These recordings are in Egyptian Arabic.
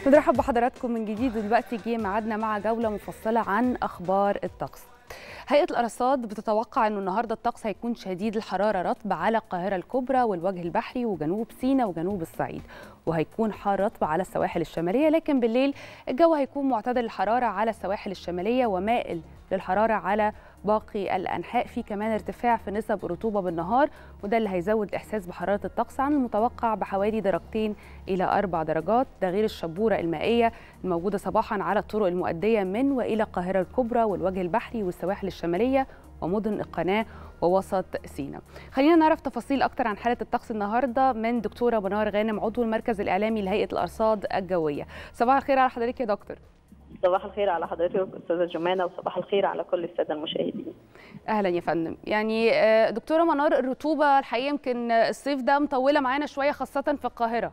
بنرحب بحضراتكم من جديد ودلوقتي جه ميعادنا مع جوله مفصله عن اخبار الطقس هيئه الارصاد بتتوقع انه النهارده الطقس هيكون شديد الحراره رطب على القاهره الكبرى والوجه البحري وجنوب سيناء وجنوب الصعيد وهيكون حار رطب على السواحل الشماليه لكن بالليل الجو هيكون معتدل الحراره على السواحل الشماليه ومائل للحراره على باقي الانحاء في كمان ارتفاع في نسب الرطوبه بالنهار وده اللي هيزود الاحساس بحراره الطقس عن المتوقع بحوالي درجتين الى اربع درجات ده غير الشبوره المائيه الموجوده صباحا على الطرق المؤديه من والى القاهره الكبرى والوجه البحري والسواحل الشماليه ومدن القناه ووسط سيناء. خلينا نعرف تفاصيل اكتر عن حاله الطقس النهارده من دكتوره منار غانم عضو المركز الاعلامي لهيئه الارصاد الجويه. صباح الخير على حضرتك يا دكتور. صباح الخير على حضرتك استاذه جمانه وصباح الخير على كل الساده المشاهدين. اهلا يا فندم يعني دكتوره منار الرطوبه الحقيقه يمكن الصيف ده مطوله معانا شويه خاصه في القاهره.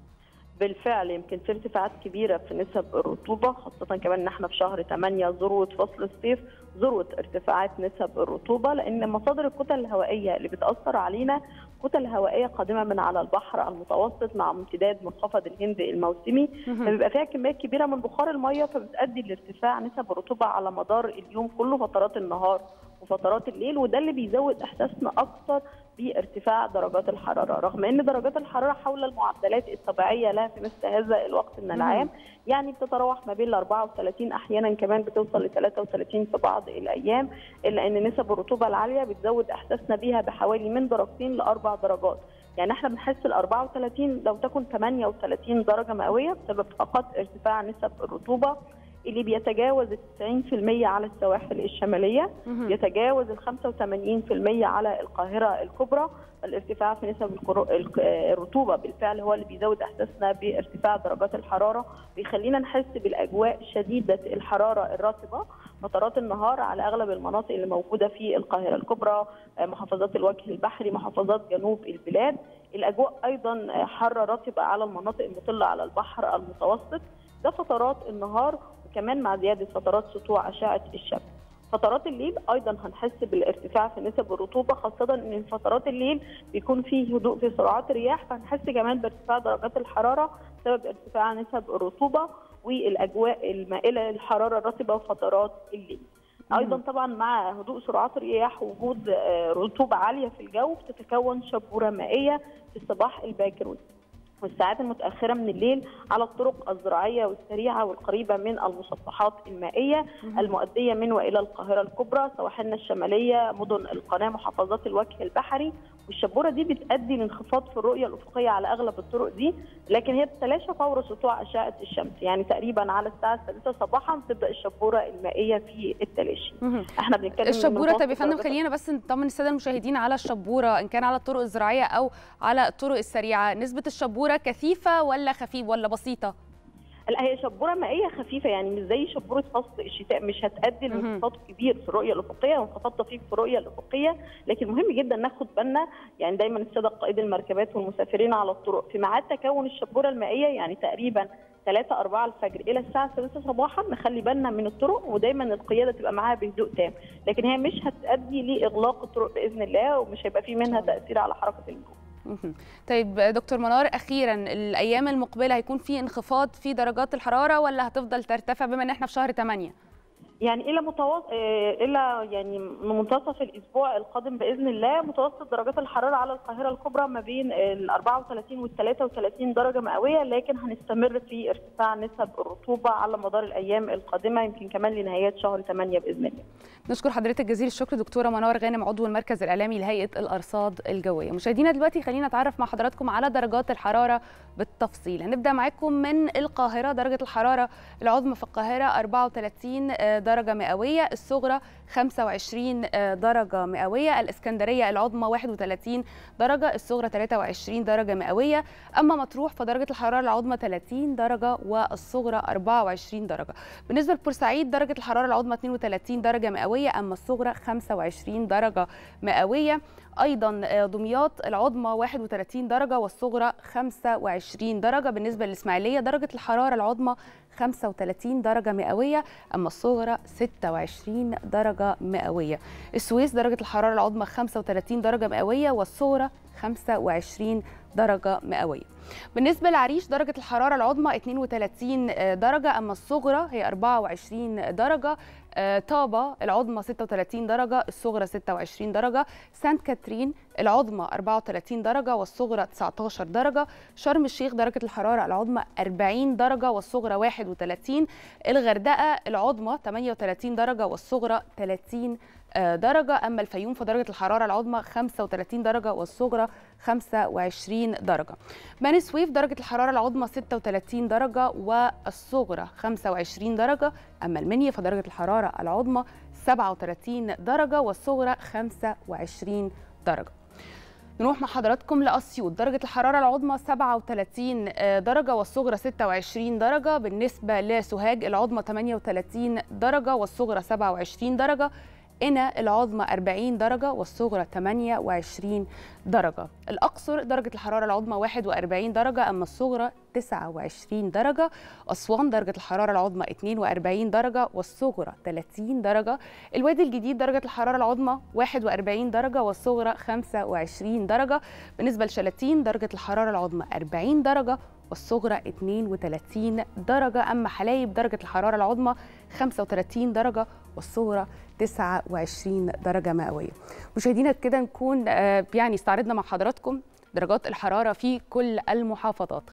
بالفعل يمكن في ارتفاعات كبيره في نسب الرطوبه خاصه كمان ان احنا في شهر 8 ذروه فصل الصيف ذروه ارتفاعات نسب الرطوبه لان مصادر الكتل الهوائيه اللي بتاثر علينا كتل هوائيه قادمه من على البحر المتوسط مع امتداد منخفض الهند الموسمي فبيبقى فيها كميات كبيره من بخار الميه فبتؤدي لارتفاع نسب الرطوبه على مدار اليوم كله فترات النهار وفترات الليل وده اللي بيزود احساسنا اكثر بارتفاع درجات الحراره رغم ان درجات الحراره حول المعدلات الطبيعيه لها في مثل هذا الوقت من العام يعني بتتراوح ما بين ال 34 احيانا كمان بتوصل ل 33 في بعض الايام الا ان نسب الرطوبه العاليه بتزود احساسنا بيها بحوالي من درجتين لاربع درجات يعني احنا بنحس ال 34 لو تكن 38 درجه مئويه بسبب فقط ارتفاع نسب الرطوبه اللي بيتجاوز ال 90% على السواحل الشماليه يتجاوز ال 85% على القاهره الكبرى الارتفاع في نسب الرطوبه بالفعل هو اللي بيزود احساسنا بارتفاع درجات الحراره بيخلينا نحس بالاجواء شديده الحراره الرطبه فترات النهار على اغلب المناطق اللي موجوده في القاهره الكبرى محافظات الوجه البحري محافظات جنوب البلاد الاجواء ايضا حاره رطبه على المناطق المطله على البحر المتوسط ده فترات النهار وكمان مع زياده فترات سطوع اشعه الشمس. فترات الليل ايضا هنحس بالارتفاع في نسب الرطوبه خاصه ان فترات الليل بيكون فيه هدوء في سرعات الرياح فهنحس كمان بارتفاع درجات الحراره بسبب ارتفاع نسب الرطوبه والاجواء المائله للحراره الرطبه وفترات الليل. ايضا طبعا مع هدوء سرعات الرياح ووجود رطوبه عاليه في الجو بتتكون شبوره مائيه في الصباح الباكر والساعات المتأخرة من الليل على الطرق الزراعية والسريعة والقريبة من المسطحات المائية المؤدية من وإلى القاهرة الكبرى سواحلنا الشمالية مدن القناة محافظات الوجه البحري والشبورة دي بتؤدي لانخفاض في الرؤية الأفقية على أغلب الطرق دي لكن هي بتتلاشى فور سطوع أشعة الشمس يعني تقريبا على الساعة الثالثة صباحا بتبدأ الشبورة المائية في التلاشي احنا بنتكلم الشبورة طب يا فندم خلينا بس نطمن السادة المشاهدين على الشبورة إن كان على الطرق الزراعية أو على الطرق السريعة نسبة الشبورة كثيفة ولا خفيف ولا بسيطة؟ لا هي شبوره مائيه خفيفه يعني مش زي شبوره فصل الشتاء مش هتؤدي لانخفاض كبير في الرؤيه الافقيه وانخفاض طفيف في الرؤيه الافقيه لكن مهم جدا ناخد بالنا يعني دايما الساده قائد المركبات والمسافرين على الطرق في ميعاد تكون الشبوره المائيه يعني تقريبا 3 4 الفجر الى الساعه 3 صباحا نخلي بالنا من الطرق ودايما القياده تبقى معاها بهدوء تام لكن هي مش هتؤدي لاغلاق الطرق باذن الله ومش هيبقى في منها تاثير على حركه المرور طيب دكتور منار اخيرا الايام المقبله هيكون في انخفاض في درجات الحراره ولا هتفضل ترتفع بما ان احنا في شهر 8 يعني الى متوسط الى يعني من منتصف الاسبوع القادم باذن الله متوسط درجات الحراره على القاهره الكبرى ما بين ال 34 وال 33 درجه مئويه لكن هنستمر في ارتفاع نسب الرطوبه على مدار الايام القادمه يمكن كمان لنهايات شهر 8 باذن الله. نشكر حضرتك جزيل الشكر دكتوره منار غانم عضو المركز الاعلامي لهيئه الارصاد الجويه. مشاهدينا دلوقتي خلينا نتعرف مع حضراتكم على درجات الحراره بالتفصيل. هنبدا معاكم من القاهره درجه الحراره العظمى في القاهره 34 درجه مئويه، الصغرى 25 درجه مئويه، الاسكندريه العظمى 31 درجه، الصغرى 23 درجه مئويه، اما مطروح فدرجه الحراره العظمى 30 درجه والصغرى 24 درجه. بالنسبه لبورسعيد درجه الحراره العظمى 32 درجه مئويه اما الصغرى 25 درجه مئويه ايضا دمياط العظمى 31 درجه والصغرى 25 درجه بالنسبه للاسماعيليه درجه الحراره العظمى 35 درجه مئويه اما الصغرى 26 درجه مئويه السويس درجه الحراره العظمى 35 درجه مئويه والصغرى 25 درجة مئوية بالنسبة لعريش درجة الحرارة العظمى 32 درجة أما الصغرى هي 24 درجة طابة العظمى 36 درجة الصغرى 26 درجة سانت كاترين العظمى 34 درجة والصغرى 19 درجة شرم الشيخ درجة الحرارة العظمى 40 درجة والصغرى 31 الغردقة العظمى 38 درجة والصغرى 30 درجة أما الفيوم فدرجة الحرارة العظمى 35 درجة والصغرى 25 درجة بني سويف درجة الحرارة العظمى 36 درجة والصغرى 25 درجة أما المنيا فدرجة الحرارة العظمى 37 درجة والصغرى 25 درجة نروح مع حضراتكم لأسيوط درجة الحرارة العظمى 37 درجة والصغرى 26 درجة بالنسبة لسوهاج العظمى 38 درجة والصغرى 27 درجة قنا العظمى 40 درجة والصغرى 28 درجة الأقصر درجة الحرارة العظمى 41 درجة أما الصغرى 29 درجة أسوان درجة الحرارة العظمى 42 درجة والصغرى 30 درجة الوادي الجديد درجة الحرارة العظمى 41 درجة والصغرى 25 درجة بالنسبة لشلاتين درجة الحرارة العظمى 40 درجة والصغرى 32 درجة أما حلايب درجة الحرارة العظمى 35 درجة والصغرى 29 درجة مئوية مشاهدينا كده نكون يعني استعرضنا مع حضراتكم درجات الحرارة في كل المحافظات